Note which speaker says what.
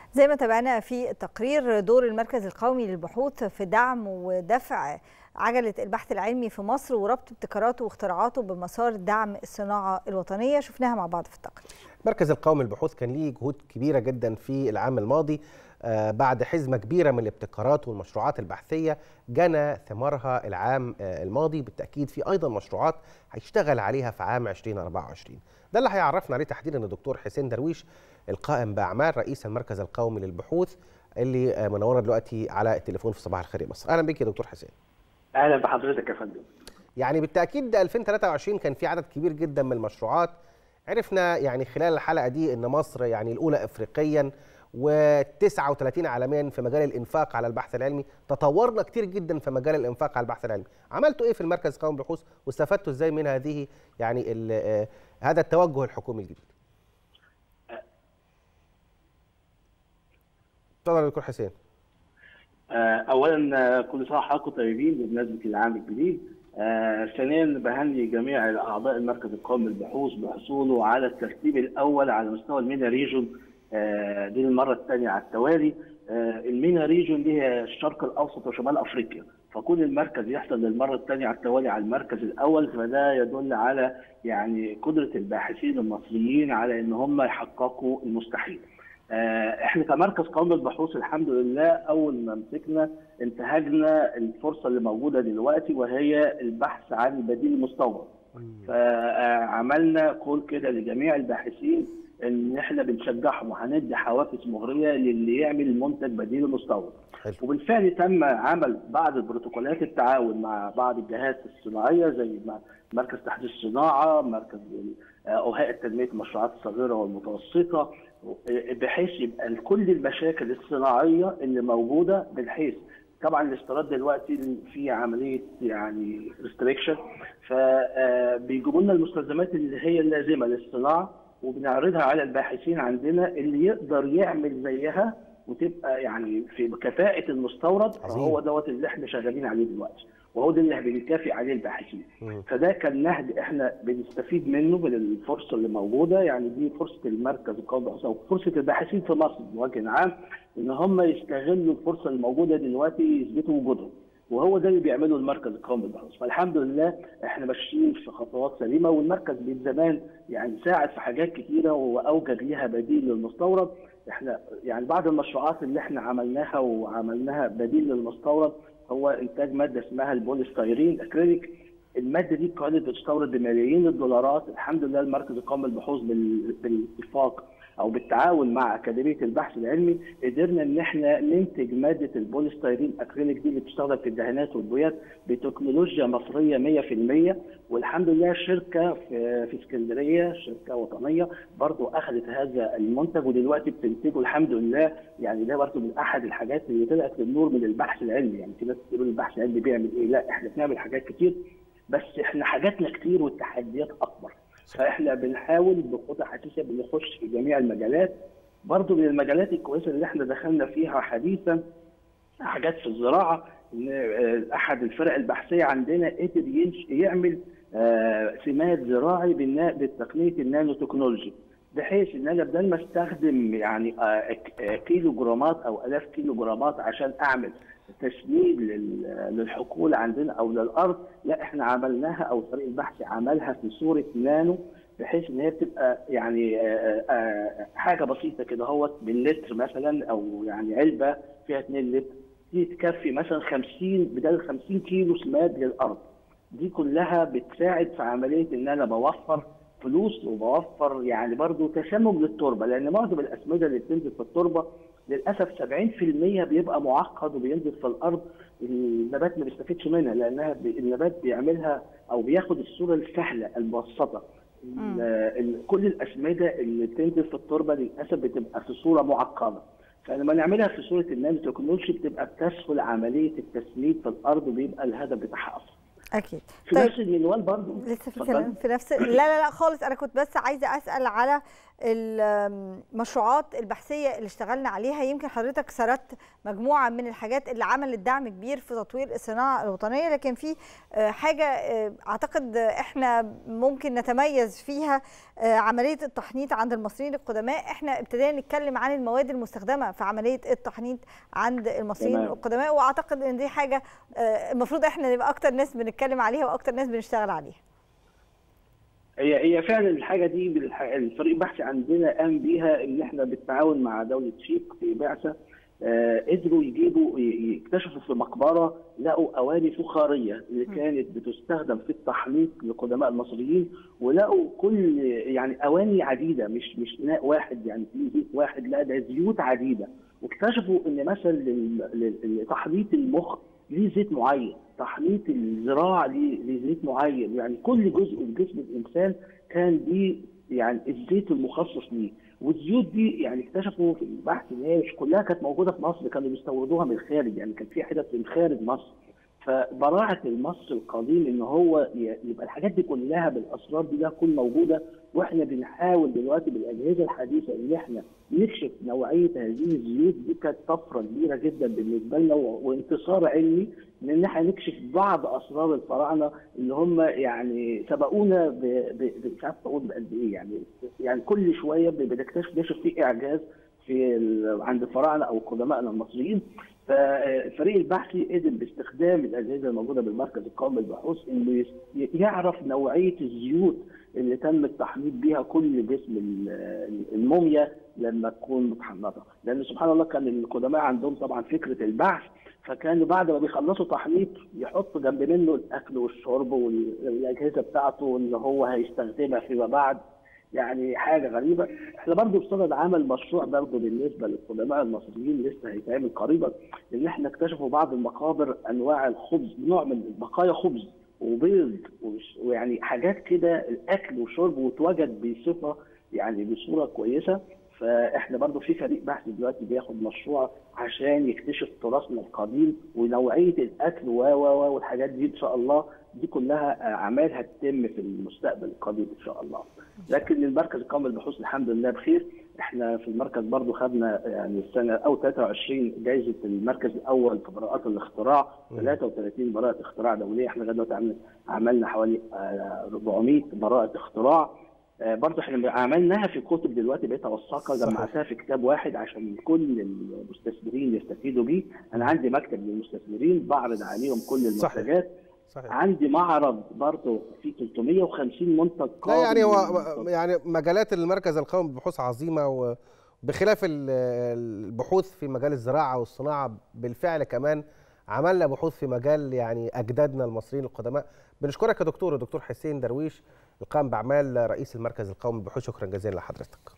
Speaker 1: زي ما تابعنا في التقرير دور المركز القومي للبحوث في دعم ودفع عجلة البحث العلمي في مصر وربط ابتكاراته واختراعاته بمسار دعم الصناعة الوطنية شفناها مع بعض في التقرير
Speaker 2: المركز القومي للبحوث كان ليه جهود كبيرة جدا في العام الماضي آه، بعد حزمة كبيرة من الابتكارات والمشروعات البحثية جنى ثمارها العام آه، الماضي بالتأكيد في أيضا مشروعات هيشتغل عليها في عام 2024 ده اللي هيعرفنا عليه تحديدا الدكتور حسين درويش القائم بأعمال رئيس المركز القومي للبحوث اللي آه، منورنا دلوقتي على التليفون في صباح الخير يا مصر أهلا بك يا دكتور حسين
Speaker 3: اهلا بحضرتك يا فندم
Speaker 2: يعني بالتأكيد 2023 كان في عدد كبير جدا من المشروعات عرفنا يعني خلال الحلقة دي أن مصر يعني الأولى إفريقيا و39 عالميا في مجال الإنفاق على البحث العلمي تطورنا كتير جدا في مجال الإنفاق على البحث العلمي عملتوا إيه في المركز القومي للبحوث واستفدتوا إزاي من هذه يعني آه، هذا التوجه الحكومي الجديد اتفضل يا دكتور حسين
Speaker 3: آه، اولا كل سنه وحضراتكم طيبين بمناسبه العام الجديد آه، ثانيا بهني جميع اعضاء المركز القومي للبحوث بحصوله على الترتيب الاول على مستوى المينا ريجون آه، دي المره الثانيه على التوالي المينا ريجون دي هي الشرق الاوسط وشمال افريقيا فكون المركز يحصل للمره الثانيه على التوالي على المركز الاول فده يدل على يعني قدره الباحثين المصريين على ان هم يحققوا المستحيل. احنا كمركز قومي للبحوث الحمد لله اول ما مسكنا انتهجنا الفرصه اللي موجوده دلوقتي وهي البحث عن البديل المستورد. فعملنا كول كده لجميع الباحثين ان احنا بنشجعهم وهندي حوافز مغريه للي يعمل منتج بديل مستورد.
Speaker 2: حلو.
Speaker 3: وبالفعل تم عمل بعض البروتوكولات التعاون مع بعض الجهات الصناعيه زي مركز تحديث الصناعه، مركز هيئه تنميه المشروعات الصغيره والمتوسطه بحيث يبقى كل المشاكل الصناعيه اللي موجوده بحيث طبعا الاستيراد دلوقتي في عمليه يعني ريستريكشن فبيجيبوا لنا المستلزمات اللي هي اللازمه للصناعه وبنعرضها على الباحثين عندنا اللي يقدر يعمل زيها وتبقى يعني في كفاءه المستورد فهو دوت اللي احنا شغالين عليه دلوقتي وهو ده اللي بنكافئ عليه الباحثين فده كان نهج احنا بنستفيد منه من الفرصه اللي موجوده يعني دي فرصه المركز القومي او فرصه الباحثين في مصر بوجه عام ان هم يستغلوا الفرصه اللي موجوده دلوقتي يثبتوا وجودهم وهو ده اللي بيعمله المركز القومي للبحوث فالحمد لله احنا ماشيين في خطوات سليمه والمركز من زمان يعني ساعد في حاجات كتيره واوجد ليها بديل للمستورد احنا يعني بعض المشروعات اللي احنا عملناها وعملناها بديل للمستورد هو انتاج ماده اسمها البوليستيرين اكريليك الماده دي كانت بتستورد بملايين الدولارات الحمد لله المركز القومي للبحوث بالاتفاق او بالتعاون مع اكاديميه البحث العلمي قدرنا ان احنا ننتج ماده البوليستيرين اكريليك دي اللي بتستخدم في الدهانات والبويات بتكنولوجيا مصريه 100% والحمد لله شركه في في اسكندريه شركه وطنيه برضو اخذت هذا المنتج ودلوقتي بتنتجه الحمد لله يعني ده برضو من احد الحاجات اللي طلعت للنور من البحث العلمي يعني في ناس بتقول البحث العلمي بيعمل ايه لا احنا بنعمل حاجات كتير بس احنا حاجاتنا كتير والتحديات اكبر فاحنا بنحاول بخطى حساسه بنخش في جميع المجالات برضو من المجالات الكويسه اللي احنا دخلنا فيها حديثا حاجات في الزراعه ان احد الفرق البحثيه عندنا قدر يعمل سماد زراعي بتقنيه النانو تكنولوجي بحيث ان انا بدل ما استخدم يعني كيلو جرامات او الاف كيلو جرامات عشان اعمل تسميد للحقول عندنا او للارض لا احنا عملناها او فريق البحث عملها في صوره نانو بحيث ان هي بتبقى يعني حاجه بسيطه كده اهوت باللتر مثلا او يعني علبه فيها 2 لتر دي تكفي مثلا 50 بدل 50 كيلو سماد للارض دي كلها بتساعد في عمليه ان انا بوفر فلوس وبوفر يعني برضو تسمم للتربه لان معظم الاسمده اللي بتنزل في التربه للاسف 70% بيبقى معقد وبينزل في الارض النبات ما بيستفيدش منها لانها النبات بيعملها او بياخد الصوره السهله المبسطه كل الاسمده اللي بتنزل في التربه للاسف بتبقى في صوره معقده فلما نعملها في صوره النانو تكنولوجي بتبقى بتسهل عمليه التسميد في الارض وبيبقى الهدف بتاعها افضل
Speaker 1: اكيد
Speaker 3: في طيب. نفس المنوال برضه
Speaker 1: لسه في كلام في نفس لا لا لا خالص انا كنت بس عايزه اسال على المشروعات البحثيه اللي اشتغلنا عليها يمكن حضرتك سردت مجموعه من الحاجات اللي عملت دعم كبير في تطوير الصناعه الوطنيه لكن في حاجه اعتقد احنا ممكن نتميز فيها عمليه التحنيط عند المصريين القدماء احنا ابتدينا نتكلم عن المواد المستخدمه في عمليه التحنيط عند المصريين تمام. القدماء واعتقد ان دي حاجه المفروض احنا نبقى اكتر ناس بنتكلم عليها واكتر ناس بنشتغل عليها
Speaker 3: هي هي فعلا الحاجه دي الفريق البحثي عندنا قام بيها ان احنا بالتعاون مع دوله تشيك في بعثه آه قدروا يجيبوا يكتشفوا في مقبره لقوا اواني فخاريه اللي كانت بتستخدم في التحنيط لقدماء المصريين ولقوا كل يعني اواني عديده مش مش اناء واحد يعني في زيت واحد لا ده زيوت عديده واكتشفوا ان مثلا لتحنيط المخ ليه زيت معين تحنيط الذراع ليه زيت معين يعني كل جزء في جسم الانسان كان ليه يعني الزيت المخصص ليه والزيوت دي يعني اكتشفوا في البحث ان هي مش كلها كانت موجوده في مصر كانوا بيستوردوها من الخارج يعني كان في حتت من خارج مصر فبراعه المصري القديم ان هو يبقى الحاجات دي كلها بالاسرار دي ده تكون موجوده واحنا بنحاول دلوقتي بالاجهزه الحديثه ان احنا نكشف نوعيه هذه الزيوت دي كانت طفره كبيره جدا بالنسبه لنا وانتصار علمي ان احنا نكشف بعض اسرار الفراعنه اللي هم يعني سبقونا مش عارف اقول بقد ايه يعني يعني كل شويه بنكتشف نكشف في اعجاز في عند الفراعنه او قدمائنا المصريين فالفريق البحثي قدر باستخدام الاجهزه الموجوده بالمركز القومي للبحوث انه يعرف نوعيه الزيوت اللي تم التحنيط بيها كل جسم الموميا لما تكون متحنطه، لان سبحان الله كان القدماء عندهم طبعا فكره البحث فكانوا بعد ما بيخلصوا تحنيط يحطوا جنب منه الاكل والشرب والاجهزه بتاعته اللي هو هيستخدمها فيما بعد يعني حاجه غريبه احنا برضه بصدد عمل مشروع برضه بالنسبه للقدماء المصريين لسه هيتعمل قريبا ان احنا اكتشفوا بعض المقابر انواع الخبز نوع من بقايا خبز وبيض ويعني حاجات كده الاكل والشرب واتوجد بصفه يعني بصوره كويسه فاحنا برضو في فريق بحث دلوقتي بياخد مشروع عشان يكتشف تراثنا القديم ونوعيه الاكل و و والحاجات دي ان شاء الله دي كلها اعمال هتتم في المستقبل القريب ان شاء الله. لكن المركز القومي للبحوث الحمد لله بخير احنا في المركز برضو خدنا يعني السنه او 23 جائزه المركز الاول في براءات الاختراع 33 براءه اختراع دوليه احنا لغايه دلوقتي عملنا حوالي 400 براءه اختراع برضه احنا عملناها في كتب دلوقتي بقيت اوثقها جمعتها في كتاب واحد عشان كل المستثمرين يستفيدوا بيه انا عندي مكتب للمستثمرين بعرض عليهم كل المنتجات صحيح. عندي معرض برضه فيه 350 منتج
Speaker 2: لا يعني هو يعني مجالات المركز القومي ببحوث عظيمه وبخلاف البحوث في مجال الزراعه والصناعه بالفعل كمان عملنا بحوث في مجال يعني اجدادنا المصريين القدماء بنشكرك يا دكتور الدكتور حسين درويش القائم باعمال رئيس المركز القومي للبحوث شكرا جزيلا لحضرتك